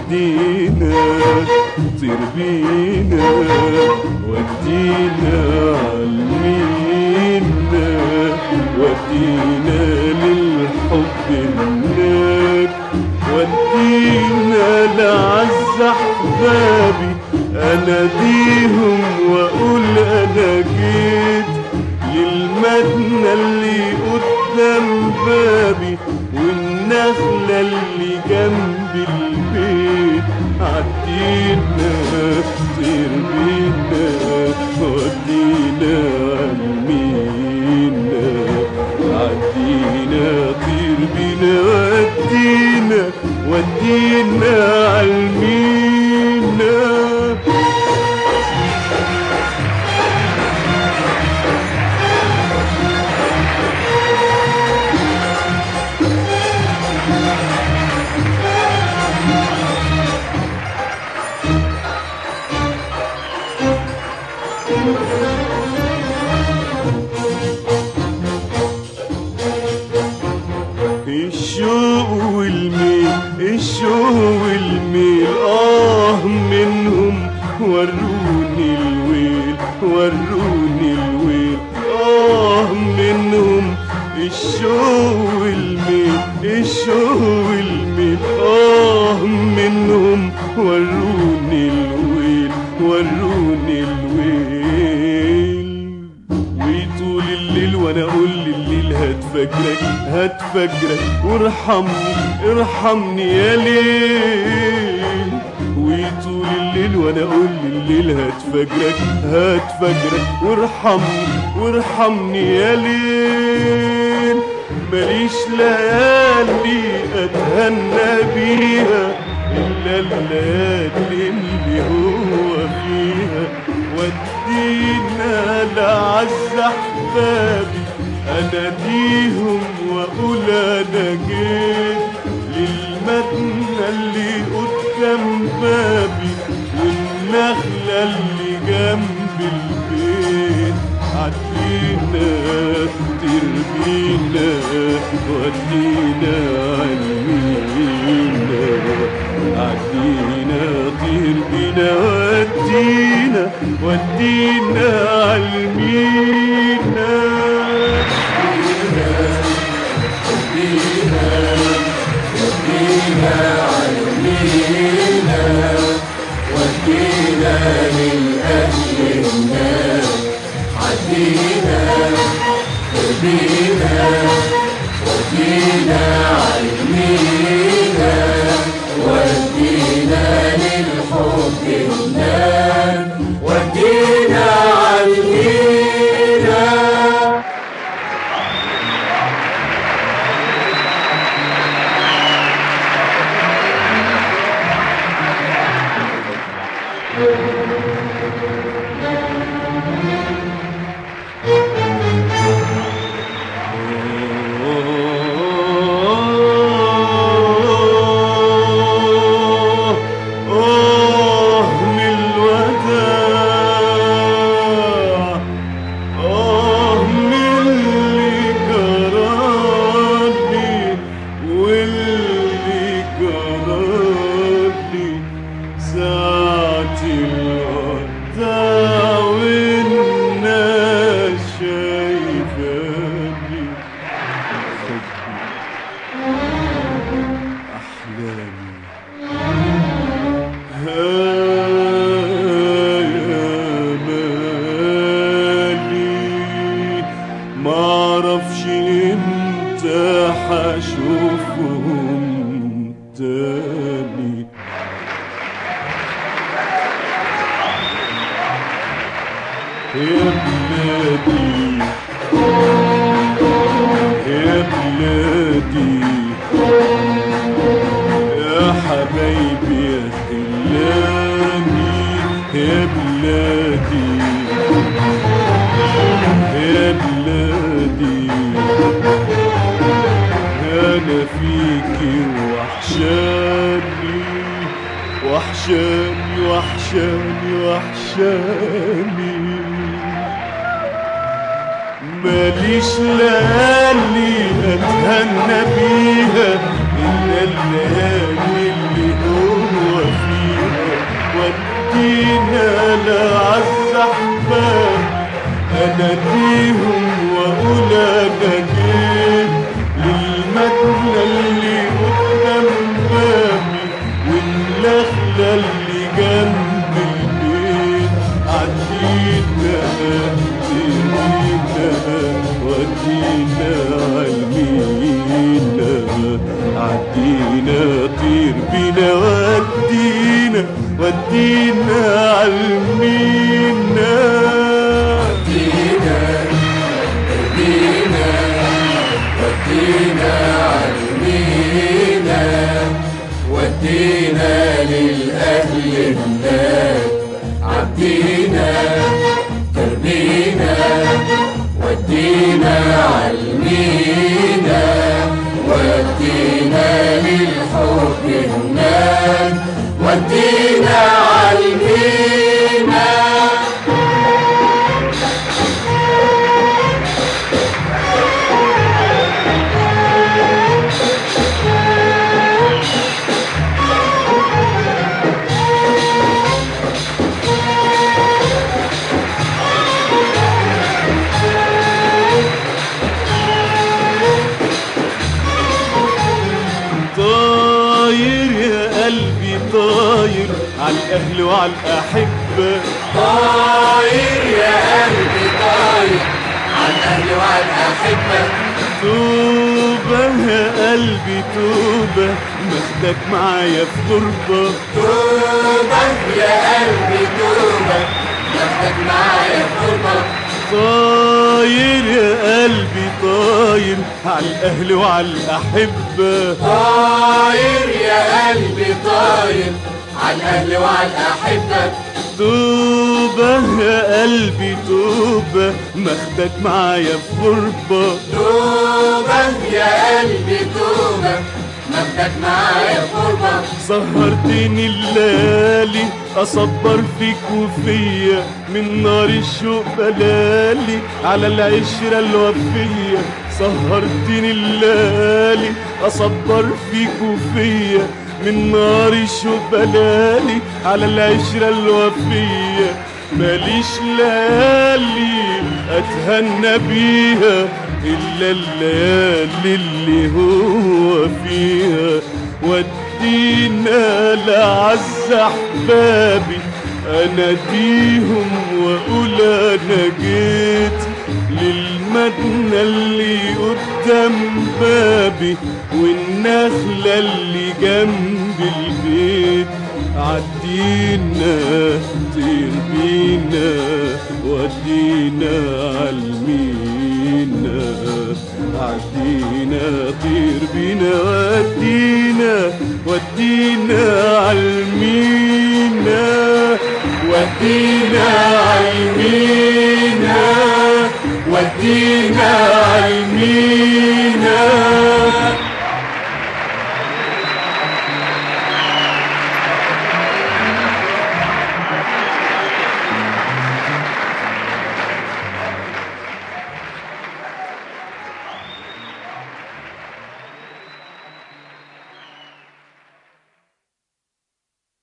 ودينا طير بينا ودينا علمينا ودينا للحب هناك ودينا لعز احبابي اناديهم واقول انا جيت للمدنى اللي قدام بابي والنخلة اللي جنب البيت عدينا طير بينا ودينا عالمينا عدينا طير بينا ودينا ودينا عالمينا الشوق والميل الشوق والميل آه منهم وروني الويل وروني الويل آه منهم الشوق والميل الشوق والميل آه منهم وروني الويل وروني الويل ويطول الليل وانا اقول لليل هات فجرك هات فجرك وارحمني ارحمني يا ليل ويطول الليل وانا اقول لليل هات فجرك هات فجرك وارحمني وارحمني يا ليل ماليش ليالي اتهنى بيها الا الليالي اللي هو فيها ودينا لعز احبابي اناديهم واقول انا جيت للمدنى اللي قدام بابي والنخلة اللي جنب البيت عدينا ترمينا ودينا علمينا عدينا طير بينا ودينا ودينا علمينا آه من الوداع آه من اللي جرالي واللي جرالي ساعة الوداع والناس شايفاني أحلامي يا مالي معرفش امتى حشوفهم تاني يا بلادي يا بلادي يا حبايبي يا خلاني يا بلادي يا بلادي انا فيكي وحشاني وحشاني وحشاني وحشاني ماليش ليالي اتهنى بيها الا الليالي اللي هو اناديهم واقول انا جيت للمدنى اللي قدام بابي والنخلة اللي جنب البيت عدينا تهدينا ودينا علمينا عدينا طير بينا ودينا ودينا علمينا ودينا ودينا ودينا علمينا ودينا للأهل هناك عدينا تربينا ودينا علمينا ودينا للحب هناك ودينا علمينا طاير يا قلبي طاير على الاهل وعلى الاحبه طاير يا قلبي طاير عن أهلي وعن أحبك توبه يا قلبي توبه ماخدك معايا في غربه توبة يا قلبي توبة ناخدك معايا في غربة طاير يا قلبي طاير على الاهل وعلى الاحبه طاير يا قلبي طاير عن أهلي وعن أحبك توبه يا قلبي توبه ماخدك معايا في غربه توبة يا قلبي توبة ناخدك معايا في غربة سهرتني الليالي اصبر فيك وفيا من نار الشوق بلالي على العشرة الوفية سهرتني الليالي اصبر فيك وفيا من نار الشوق بلالي على العشرة الوفية ماليش ليالي اتهنى بيها الا الليالي اللي هو فيها ودينا لعز احبابي اناديهم واقول انا جيت للمدنى اللي قدام بابي والنخلة اللي جنب البيت عدينا طير بينا ودينا علمينا عدينا طير بينا ودينا ودينا علمينا ودينا علمينا